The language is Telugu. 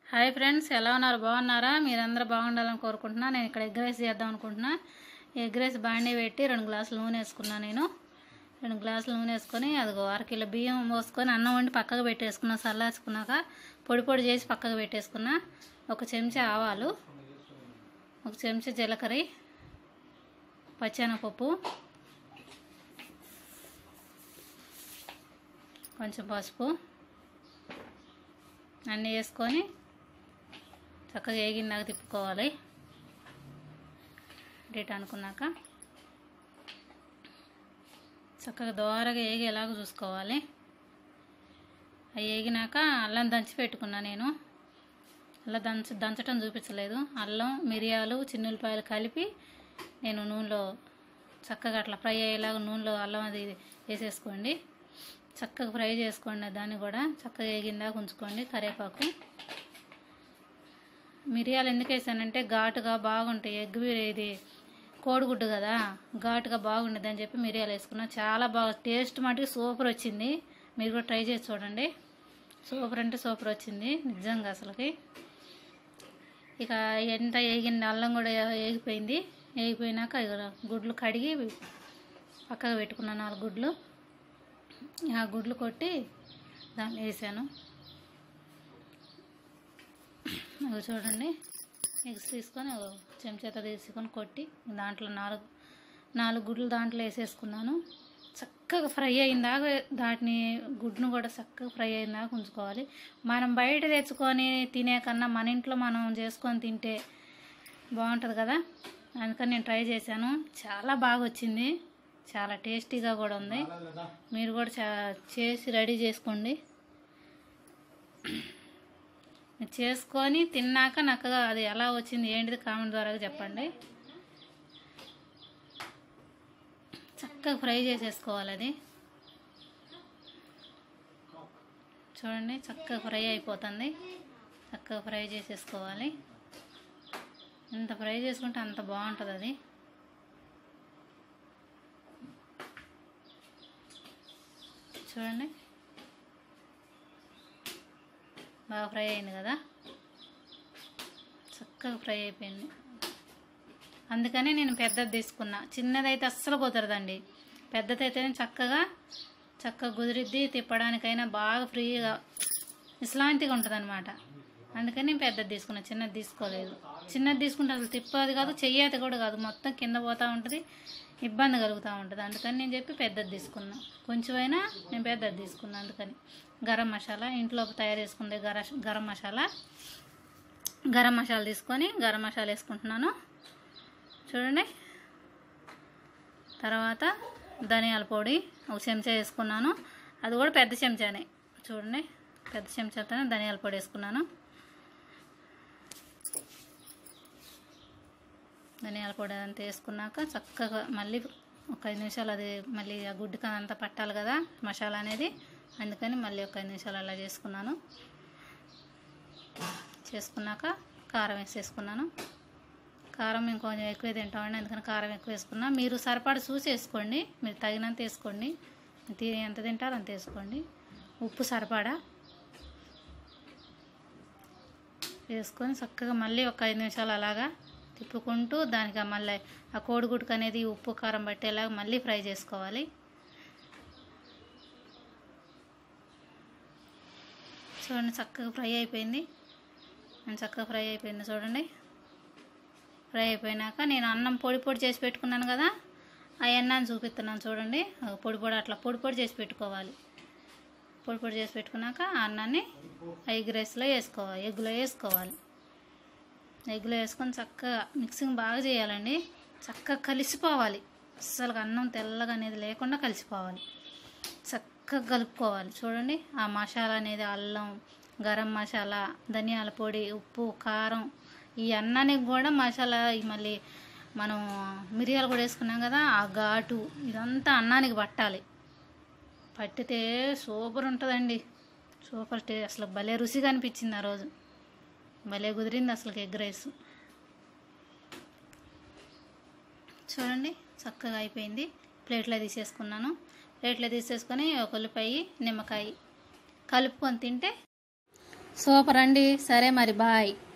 హాయ్ ఫ్రెండ్స్ ఎలా ఉన్నారు బాగున్నారా మీరందరూ బాగుండాలని కోరుకుంటున్నా నేను ఇక్కడ ఎగ్ రైస్ చేద్దాం అనుకుంటున్నా ఎగ్ రైస్ బాండీ పెట్టి రెండు గ్లాసులు నూనె వేసుకున్నా నేను రెండు గ్లాసులు నూనె వేసుకొని అదిగో అరకిలో బియ్యం పోసుకొని అన్నం వండి పక్కకు పెట్టేసుకున్నా చల్లార్చుకున్నాక పొడి పొడి చేసి పక్కకు పెట్టేసుకున్నా ఒక చెంచా ఆవాలు ఒక చెంచా జీలకర్ర పచ్చెనపప్పు కొంచెం పసుపు అన్నీ వేసుకొని చక్కగా ఏగినాక తిప్పుకోవాలి డేట్ అనుకున్నాక చక్కగా దోరగా ఏగేలాగా చూసుకోవాలి అవి ఏగినాక అల్లం దంచి పెట్టుకున్నా నేను అల్లం దంచ దంచటం చూపించలేదు అల్లం మిరియాలు చిన్నులపాయలు కలిపి నేను నూనెలో చక్కగా అట్లా ఫ్రై అయ్యేలాగా నూనెలో అల్లం అది వేసేసుకోండి చక్కగా ఫ్రై చేసుకోండి దాన్ని కూడా చక్కగా ఏగిందాక ఉంచుకోండి కరివేపాకు మిరియాలు ఎందుకు వేసానంటే ఘాటుగా బాగుంటాయి ఎగ్ ఇది కోడిగుడ్డు కదా ఘాటుగా బాగుండేది అని చెప్పి మిరియాలు వేసుకున్నా చాలా బాగా టేస్ట్ మటుకు సూపర్ వచ్చింది మీరు కూడా ట్రై చేసి చూడండి సూపర్ అంటే సూపర్ వచ్చింది నిజంగా అసలుకి ఇక ఎంత ఏగింది అల్లం కూడా ఏగిపోయింది ఏగిపోయినాక ఇక గుడ్లు కడిగి పక్కకు పెట్టుకున్నాను నాలుగు గుడ్లు ఆ గుడ్లు కొట్టి దాన్ని వేసాను అవి చూడండి ఎగ్స్ తీసుకొని ఒక చెంచాతో తీసుకొని కొట్టి దాంట్లో నాలుగు నాలుగు గుడ్లు దాంట్లో వేసేసుకున్నాను చక్కగా ఫ్రై అయిందాక దాటిని గుడ్డును కూడా చక్కగా ఫ్రై అయిందాక ఉంచుకోవాలి మనం బయట తెచ్చుకొని తినే కన్నా మన ఇంట్లో మనం చేసుకొని తింటే బాగుంటుంది కదా అందుకని నేను ట్రై చేశాను చాలా బాగా వచ్చింది చాలా టేస్టీగా కూడా ఉంది మీరు కూడా చా చేసి రెడీ చేసుకోండి చేసుకొని తిన్నాక నాకు అది ఎలా వచ్చింది ఏంటిది కామెంట్ ద్వారా చెప్పండి చక్కగా ఫ్రై చేసేసుకోవాలి అది చూడండి చక్కగా ఫ్రై అయిపోతుంది చక్కగా ఫ్రై చేసేసుకోవాలి ఎంత ఫ్రై చేసుకుంటే అంత బాగుంటుంది అది చూడండి బాగా ఫ్రై అయింది కదా చక్కగా ఫ్రై అయిపోయింది అందుకని నేను పెద్దది తీసుకున్నా చిన్నదైతే అస్సలు కుదరదండి పెద్దదైతేనే చక్కగా చక్కగా కుదిరిద్ది తిప్పడానికైనా బాగా ఫ్రీగా విశ్రాంతిగా ఉంటుంది అనమాట అందుకని నేను పెద్దది తీసుకున్నా చిన్నది తీసుకోలేదు చిన్నది తీసుకుంటే అసలు తిప్పది కాదు చెయ్యేది కూడా కాదు మొత్తం కింద పోతూ ఉంటుంది ఇబ్బంది కలుగుతూ ఉంటుంది అందుకని నేను చెప్పి పెద్దది తీసుకున్నా కొంచెమైనా నేను పెద్దది తీసుకున్నా అందుకని గరం మసాలా ఇంట్లో తయారు చేసుకుందే గర గరం మసాలా గరం మసాలా తీసుకొని గరం మసాలా వేసుకుంటున్నాను చూడండి తర్వాత ధనియాల పొడి ఒక చెంచా వేసుకున్నాను అది కూడా పెద్ద చెంచానే చూడండి పెద్ద చెంచాతోనే ధనియాల పొడి వేసుకున్నాను ధనియాల పొడి అదంతా వేసుకున్నాక చక్కగా మళ్ళీ ఒక ఐదు నిమిషాలు అది మళ్ళీ ఆ గుడ్డుకి అంతా పట్టాలి కదా మసాలా అనేది అందుకని మళ్ళీ ఒక ఐదు నిమిషాలు అలా చేసుకున్నాను చేసుకున్నాక కారం వేసేసుకున్నాను కారం ఇంకొంచెం ఎక్కువ తింటామండి అందుకని కారం ఎక్కువ వేసుకున్నా మీరు సరిపడా చూసి వేసుకోండి మీరు తగినంత వేసుకోండి తిని ఎంత తింటారో అంత వేసుకోండి ఉప్పు సరిపడా వేసుకొని చక్కగా మళ్ళీ ఒక ఐదు నిమిషాలు అలాగా తిప్పుకుంటూ దానికి మళ్ళీ ఆ కోడిగుడ్డుకు అనేది ఉప్పు కారం పట్టేలాగా మళ్ళీ ఫ్రై చేసుకోవాలి చూడండి చక్కగా ఫ్రై అయిపోయింది నేను చక్కగా ఫ్రై అయిపోయింది చూడండి ఫ్రై అయిపోయినాక నేను అన్నం పొడి పొడి చేసి పెట్టుకున్నాను కదా ఆ అన్నాన్ని చూపిస్తున్నాను చూడండి పొడి పొడి అట్లా పొడి పొడి చేసి పెట్టుకోవాలి పొడి పొడి చేసి పెట్టుకున్నాక ఆ అన్నాన్ని ఎగ్ రైస్లో వేసుకోవాలి ఎగ్లో వేసుకోవాలి ఎగ్లో వేసుకొని చక్కగా మిక్సింగ్ బాగా చేయాలండి చక్కగా కలిసిపోవాలి అస్సలు అన్నం తెల్లగా అనేది లేకుండా కలిసిపోవాలి చక్కగా కలుపుకోవాలి చూడండి ఆ మసాలా అనేది అల్లం గరం మసాలా ధనియాల పొడి ఉప్పు కారం ఈ అన్నానికి కూడా మసాలా మళ్ళీ మనం మిరియాలు కూడా వేసుకున్నాం కదా ఆ ఘాటు ఇదంతా అన్నానికి పట్టాలి పట్టితే సూపర్ ఉంటుందండి సూపర్ టే అసలు భలే రుచిగా అనిపించింది ఆ రోజు భలే కుదిరింది అసలు ఎగ్ రైస్ చూడండి చక్కగా అయిపోయింది ప్లేట్లో తీసేసుకున్నాను ప్లేట్లో తీసేసుకొని ఒక ఉల్లిపాయ నిమ్మకాయ కలుపుకొని తింటే సూపర్ అండి సరే మరి బాయ్